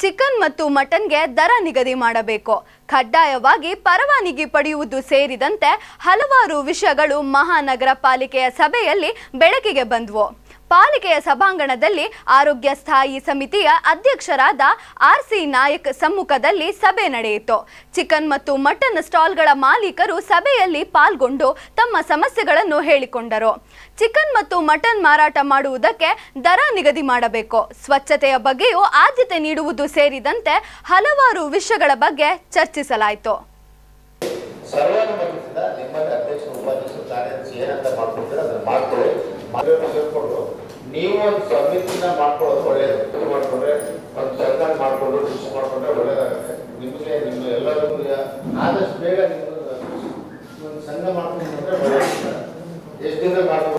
Chicken ಮತ್ತು ಮಟನ್ಗೆ ದರ ನಿಗದಿ ಮಾಡಬೇಕು ಕಡ್ಡಾಯವಾಗಿ ಪರವಾನಗಿ ಪಡೆಯುವುದು ಸೇರಿದಂತೆ ಹಲವಾರು ವಿಷಯಗಳು ಮಹಾನಗರ ಪಾಲಿಕೆಯ ಸಭೆಯಲ್ಲಿ ಬೆಳಕಿಗೆ ಬಂದವು ಪಾಲಿಕೆಯ ಸಭಾಂಗಣದಲ್ಲಿ ಆರೋಗ್ಯ ಸ್ಥಾಯಿ ಸಮಿತಿಯ ಅಧ್ಯಕ್ಷರಾದ ಆರ್ ಸಿ ನಾಯಕ್ ಸಮ್ಮುಖದಲ್ಲಿ ಸಭೆ ನಡೆಯಿತು ಚಿಕನ್ ಮತ್ತು ಮಟನ್ ಸ್ಟಾಲ್ಗಳ ಮಾಲೀಕರು ಸಭೆಯಲ್ಲಿ ಪಾಲ್ಗೊಂಡು ತಮ್ಮ ಸಮಸ್ಯೆಗಳನ್ನು ಹೇಳಿಕೊಂಡರು ಚಿಕನ್ ಮತ್ತು ಮಟನ್ ಮಾರಾಟ ಮಾಡುವುದಕ್ಕೆ ದರ ನಿಗದಿ ಮಾಡಬೇಕು ಸ್ವಚ್ಛತೆಯ ಬಗ್ಗೆಯೂ ಆದ್ಯತೆ ನೀಡುವುದು ಸೇರಿದಂತೆ ಹಲವಾರು ವಿಷಯಗಳ ಬಗ್ಗೆ ಚರ್ಚಿಸಲಾಯಿತು ಸರ್ವಾನುಮತದಿಂದ ನಿಮ್ಮಲ್ಲಿ ಅಧ್ಯಕ್ಷ ಉಪಾಧ್ಯಕ್ಷರು ಕಾರ್ಯದರ್ಶಿ ಏನಂತ ಮಾಡ್ಕೊಳ್ತೀರ ಅದನ್ನ ಮಾಡ್ಕೊಳ್ಳಿ ಮಾಡೋದು ಸೇರ್ಕೊಂಡು ನೀವು ಒಂದು ಸಮಿತಿನ ಮಾಡ್ಕೊಳ್ಳೋದು ಒಳ್ಳೇದು ಇದು ಮಾಡ್ಕೊಂಡ್ರೆ ಒಂದು ಸರ್ಕಾರ ಮಾಡ್ಕೊಂಡು ಕೃಷಿ ಮಾಡ್ಕೊಂಡ್ರೆ ಒಳ್ಳೇದಾಗುತ್ತೆ ನಿಮಗೆ ನಿಮ್ಮ ಎಲ್ಲರಿಗೂ ಆದಷ್ಟು ಬೇಗ ನಿಮ್ಮದು ಒಂದು ಸಂಘ ಮಾಡ್ಕೊಂಡು ಬಂದ್ರೆ ಒಳ್ಳೇದು ಎಷ್ಟು ದಿನ ಮಾಡ್ಕೊಂಡು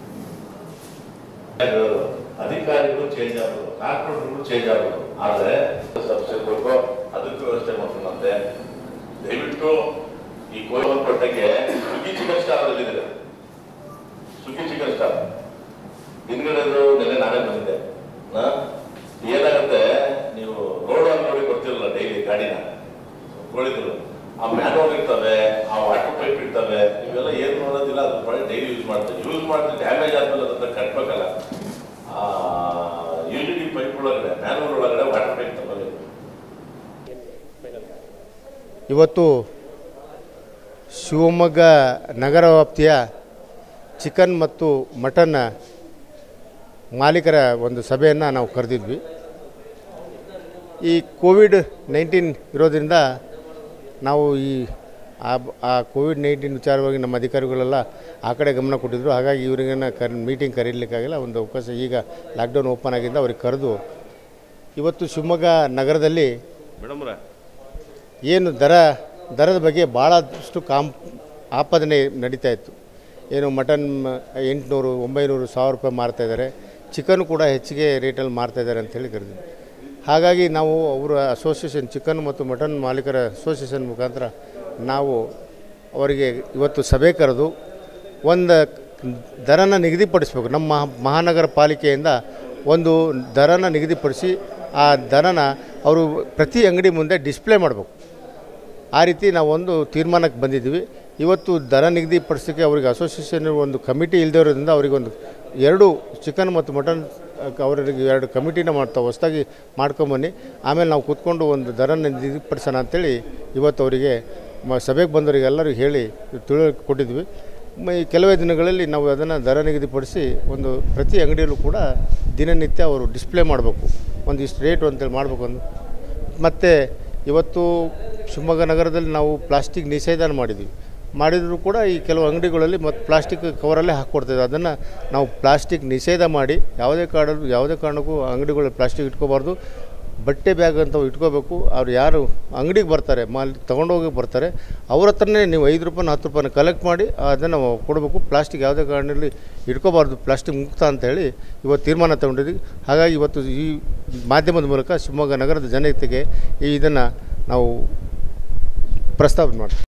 ಹೇಳೋದು. ಅಧಿಕಾರಿಗಳು ಚೇಂಜ್ ಆಗೋದು ಕಾರ್ಪೊರೇಟ್ಗಳು ಚೇಂಜ್ ಆಗೋದು ಆದ್ರೆ ಸಬ್ಸಿಡಿ ಕೊಡ್ಕೋ ಅದಕ್ಕೂ ವ್ಯವಸ್ಥೆ ಮಾಡ್ಕೊಂಡಂತೆ ದಯವಿಟ್ಟು ಈ ಕೋಲ್ ಕೊಟ್ಟಕ್ಕೆ ಸುಗಿ ಚಿಕನ್ ಸ್ಟಾರ್ ಅಲ್ಲಿದೆ ಸುಗಿ ಚಿಕನ್ ಸ್ಟಾರ್ ಹಿಂದ್ಗಡೆದು ನೆನ್ನೆ ನಾನೇ ಬಂದಿದ್ದೆ ಹಾ? ಏನಾಗುತ್ತೆ ನೀವು ರೋಡ್ ಅಲ್ಲಿ ನೋಡಿ ಬರ್ತಿರಲ್ಲ ಡೈಲಿ ಗಾಡಿನ ಕೋಳಿದ್ರು ಆ ಮ್ಯಾನುವಲ್ ಇರ್ತವೆ ಆ ವಾಟರ್ ಪೈಪ್ ಇರ್ತವೆ ಇವೆಲ್ಲ ಏನು ನೋಡೋದಿಲ್ಲ ಅದ್ರ ಬಳಿ ಡೈಲಿ ಯೂಸ್ ಮಾಡ್ತಾರೆ ಯೂಸ್ ಮಾಡಿದ್ರೆ ಡ್ಯಾಮೇಜ್ ಆದ್ಮೇಲೆ ಅದನ್ನ ಕಟ್ಬೇಕಲ್ಲ ಆ ಯು ಡಿ ಪೈಪ್ ಒಳಗಡೆ ಮ್ಯಾನುವಲ್ ಒಳಗಡೆ ವಾಟರ್ ಪೈಪ್ ತಗೋಬೇಕು ಇವತ್ತು ಶಿವಮೊಗ್ಗ ನಗರ ವ್ಯಾಪ್ತಿಯ ಚಿಕನ್ ಮತ್ತು ಮಟನ್ ಮಾಲೀಕರ ಒಂದು ಸಭೆಯನ್ನು ನಾವು ಕರೆದಿದ್ವಿ ಈ ಕೋವಿಡ್ ನೈನ್ಟೀನ್ ಇರೋದ್ರಿಂದ ನಾವು ಈ ಆ ಆ ಕೋವಿಡ್ ನೈನ್ಟೀನ್ ವಿಚಾರವಾಗಿ ನಮ್ಮ ಅಧಿಕಾರಿಗಳೆಲ್ಲ ಆ ಕಡೆ ಗಮನ ಕೊಟ್ಟಿದ್ದರು ಹಾಗಾಗಿ ಇವರಿಗನ್ನ ಕರ್ ಮೀಟಿಂಗ್ ಕರೀಲಿಕ್ಕಾಗಿಲ್ಲ ಒಂದು ಅವಕಾಶ ಈಗ ಲಾಕ್ಡೌನ್ ಓಪನ್ ಆಗಿಂದ ಅವ್ರಿಗೆ ಕರೆದು ಇವತ್ತು ಶಿವಮೊಗ್ಗ ನಗರದಲ್ಲಿ ಮೇಡಮ್ರ ಏನು ದರ ದರದ ಬಗ್ಗೆ ಭಾಳಷ್ಟು ಕಾಂ ಆಪಾದನೆ ನಡೀತಾ ಇತ್ತು ಏನು ಮಟನ್ ಎಂಟುನೂರು ಒಂಬೈನೂರು ಸಾವಿರ ರೂಪಾಯಿ ಮಾರ್ತಾ ಇದ್ದಾರೆ ಚಿಕನ್ ಕೂಡ ಹೆಚ್ಚಿಗೆ ರೇಟಲ್ಲಿ ಮಾರ್ತಾ ಇದ್ದಾರೆ ಅಂತೇಳಿ ಕರೆದಿದ್ವಿ ಹಾಗಾಗಿ ನಾವು ಅವರ ಅಸೋಸಿಯೇಷನ್ ಚಿಕನ್ ಮತ್ತು ಮಟನ್ ಮಾಲೀಕರ ಅಸೋಸಿಯೇಷನ್ ಮುಖಾಂತರ ನಾವು ಅವರಿಗೆ ಇವತ್ತು ಸಭೆ ಕರೆದು ಒಂದು ದರನ ನಿಗದಿಪಡಿಸಬೇಕು ನಮ್ಮ ಮಹಾ ಮಹಾನಗರ ಪಾಲಿಕೆಯಿಂದ ಒಂದು ದರನ ನಿಗದಿಪಡಿಸಿ ಆ ದರನ ಅವರು ಪ್ರತಿ ಅಂಗಡಿ ಮುಂದೆ ಡಿಸ್ಪ್ಲೇ ಮಾಡಬೇಕು ಆ ರೀತಿ ನಾವು ಒಂದು ತೀರ್ಮಾನಕ್ಕೆ ಬಂದಿದ್ವಿ ಇವತ್ತು ದರ ನಿಗದಿಪಡಿಸೋಕ್ಕೆ ಅವರಿಗೆ ಅಸೋಸಿಯೇಷನ್ ಒಂದು ಕಮಿಟಿ ಇಲ್ಲದಿರೋದ್ರಿಂದ ಅವರಿಗೊಂದು ಎರಡು ಚಿಕನ್ ಮತ್ತು ಮಟನ್ ಅವರಿಗೆ ಎರಡು ಕಮಿಟಿನ ಮಾಡ್ತಾ ಹೊಸದಾಗಿ ಮಾಡ್ಕೊಂಬನ್ನಿ ಆಮೇಲೆ ನಾವು ಕೂತ್ಕೊಂಡು ಒಂದು ದರ ನಿಗದಿಪಡಿಸೋಣ ಅಂತೇಳಿ ಇವತ್ತು ಅವರಿಗೆ ಮ ಸಭೆಗೆ ಬಂದವರಿಗೆಲ್ಲರಿಗೂ ಹೇಳಿ ತಿಳುವಳಿಕೆ ಕೊಟ್ಟಿದ್ವಿ ಮ ಈ ಕೆಲವೇ ದಿನಗಳಲ್ಲಿ ನಾವು ಅದನ್ನು ದರ ನಿಗದಿಪಡಿಸಿ ಒಂದು ಪ್ರತಿ ಅಂಗಡಿಯಲ್ಲೂ ಕೂಡ ದಿನನಿತ್ಯ ಅವರು ಡಿಸ್ಪ್ಲೇ ಮಾಡಬೇಕು ಒಂದಿಷ್ಟು ರೇಟು ಅಂತೇಳಿ ಮಾಡಬೇಕು ಅಂದು ಮತ್ತು ಇವತ್ತು ಶಿವಮೊಗ್ಗ ನಗರದಲ್ಲಿ ನಾವು ಪ್ಲಾಸ್ಟಿಕ್ ನಿಷೇಧನ ಮಾಡಿದ್ವಿ ಮಾಡಿದರೂ ಕೂಡ ಈ ಕೆಲವು ಅಂಗಡಿಗಳಲ್ಲಿ ಮತ್ತು ಪ್ಲಾಸ್ಟಿಕ್ ಕವರಲ್ಲೇ ಹಾಕ್ಕೊಡ್ತಿದ್ವಿ ಅದನ್ನು ನಾವು ಪ್ಲಾಸ್ಟಿಕ್ ನಿಷೇಧ ಮಾಡಿ ಯಾವುದೇ ಕಾರಣ ಯಾವುದೇ ಕಾರಣಕ್ಕೂ ಅಂಗಡಿಗಳಲ್ಲಿ ಪ್ಲಾಸ್ಟಿಕ್ ಇಟ್ಕೋಬಾರ್ದು ಬಟ್ಟೆ ಬ್ಯಾಗ್ ಅಂತ ಇಟ್ಕೋಬೇಕು ಅವ್ರು ಯಾರು ಅಂಗಡಿಗೆ ಬರ್ತಾರೆ ಮಾಲ್ ತೊಗೊಂಡೋಗಿ ಬರ್ತಾರೆ ಅವ್ರ ಹತ್ರನೇ ನೀವು ಐದು ರೂಪಾಯಿನ ಹತ್ತು ರೂಪಾಯಿನ ಕಲೆಕ್ಟ್ ಮಾಡಿ ಅದನ್ನು ಕೊಡಬೇಕು ಪ್ಲಾಸ್ಟಿಕ್ ಯಾವುದೇ ಕಾರಣದಲ್ಲಿ ಇಟ್ಕೋಬಾರ್ದು ಪ್ಲಾಸ್ಟಿಕ್ ಮುಕ್ತ ಅಂತೇಳಿ ಇವತ್ತು ತೀರ್ಮಾನ ತಗೊಂಡಿದ್ವಿ ಹಾಗಾಗಿ ಇವತ್ತು ಈ ಮಾಧ್ಯಮದ ಮೂಲಕ ಶಿವಮೊಗ್ಗ ನಗರದ ಜನತೆಗೆ ಈ ಇದನ್ನು ನಾವು ಪ್ರಸ್ತಾವನೆ ಮಾಡ್ತೀವಿ